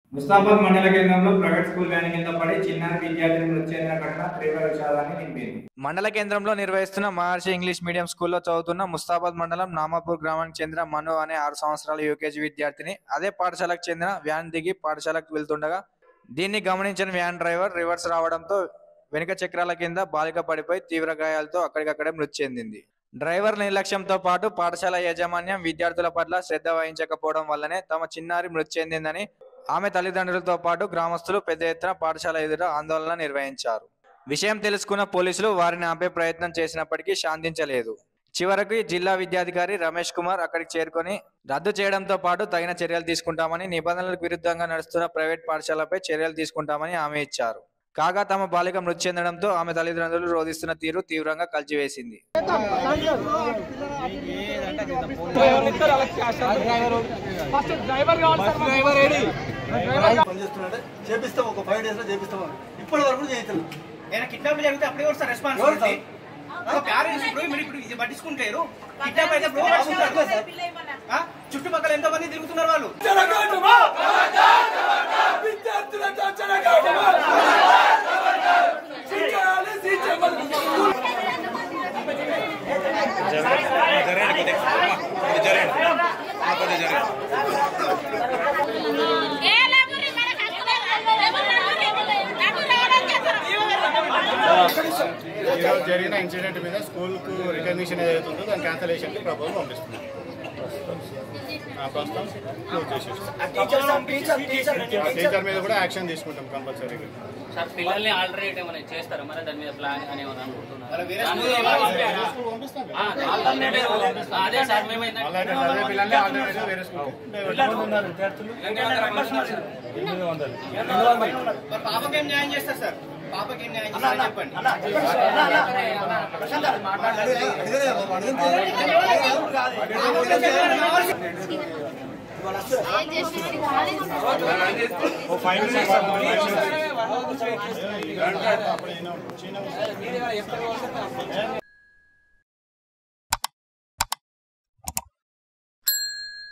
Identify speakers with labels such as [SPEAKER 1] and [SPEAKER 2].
[SPEAKER 1] ముస్తాబాద్ మండల కేంద్రంలో private school van కింద పడి చిన్నారి విద్యార్థిని మృతి చెందిన ఘటన తీవ్ర విషాదాన్ని నింపింది
[SPEAKER 2] మండల కేంద్రంలో నిర్వహిస్తున్న మహర్షి ఇంగ్లీష్ మీడియం స్కూల్లో చదువుతున్న ముస్తాబాద్ మండలం నామాపూర్ గ్రామానికి చెందిన మను అనే ఆరు సంవత్సరాల యూకేజీ విద్యార్థిని అదే పాఠశాలకు చెందిన వ్యాన్ దిగి పాఠశాలకు వెళ్తుండగా దీన్ని గమనించిన వ్యాన్ డ్రైవర్ రివర్స్ రావడంతో వెనుక చక్రాల కింద బాలిక పడిపోయి తీవ్ర గాయాలతో అక్కడికక్కడే మృతి చెందింది డ్రైవర్ నిర్లక్ష్యంతో పాటు పాఠశాల యాజమాన్యం విద్యార్థుల పట్ల శ్రద్ధ వహించకపోవడం వల్లనే తమ చిన్నారి మృతి చెందిందని ఆమె తల్లిదండ్రులతో పాటు గ్రామస్తులు పెద్ద ఎత్తున పాఠశాల ఎదుట ఆందోళన నిర్వహించారు విషయం తెలుసుకున్న పోలీసులు వారిని ఆపే ప్రయత్నం చేసినప్పటికీ శాంతించలేదు చివరకు జిల్లా విద్యాధికారి రమేష్ కుమార్ అక్కడికి చేరుకొని రద్దు చేయడంతో పాటు తగిన చర్యలు తీసుకుంటామని నిబంధనలకు విరుద్ధంగా నడుస్తున్న ప్రైవేట్ పాఠశాలపై చర్యలు తీసుకుంటామని హామీ ఇచ్చారు కాగా తమ బాలిక మృతి చెందడంతో ఆమె తల్లిదండ్రులు రోధిస్తున్న తీరు తీవ్రంగా కలిచివేసింది
[SPEAKER 3] పనిచేస్తున్నాడే చేపిస్తాం ఒక ఫైవ్ డేస్ లో చేపిస్తాం ఇప్పటి వరకు చేయించారు
[SPEAKER 4] ఏదైనా కిడ్నాప్ జరిగితే అప్పుడే కూడా సార్ రెస్పాన్స్
[SPEAKER 3] ఎవరు సార్?
[SPEAKER 4] ఒక పేరెంట్స్ ఇప్పుడు మీరు ఇప్పుడు ఇది పట్టించుకుంటారు కిడ్నాప్ అయితే ఇప్పుడు పట్టించుకుంటారు ఆ? చుట్టుపక్కల ఎంతో మంది తిరుగుతున్నారు వాళ్ళు
[SPEAKER 5] ఏ లేబురి మనకు హక్కు లేదు లేబురి నాకు రావడం చేస్తారు
[SPEAKER 6] ఈరోజు జరిగిన ఇన్సిడెంట్ మీద స్కూల్కు రికగ్నిషన్ ఏదైతే ఉందో దాని క్యాన్సలేషన్కి ప్రపోజల్ పంపిస్తుంది ఆ ప్రస్తుతం క్లోజ్ చేసేస్తాం టీచర్ మీద కూడా యాక్షన్ తీసుకుంటాం కంపల్సరీగా
[SPEAKER 7] సార్ పిల్లల్ని ఆల్టర్నేట్ ఏమైనా చేస్తారా మరి దాని మీద ప్లాన్ అని ఏమైనా
[SPEAKER 4] మరి వేరే
[SPEAKER 7] అనుకుంటున్నారా ఆల్టర్నేటివ్ అదే సార్ మేము
[SPEAKER 6] అలాగే చదివే పిల్లల్ని ఆల్టర్నేటివ్ వేరే స్కూల్
[SPEAKER 4] మరి పాపకి ఏం న్యాయం చేస్తారు సార్ పాపకి ఏం న్యాయం చేస్తారు చెప్పండి
[SPEAKER 5] ఏం చేసి ఖాళీ
[SPEAKER 6] అప్పుడు ఈయన చిన్న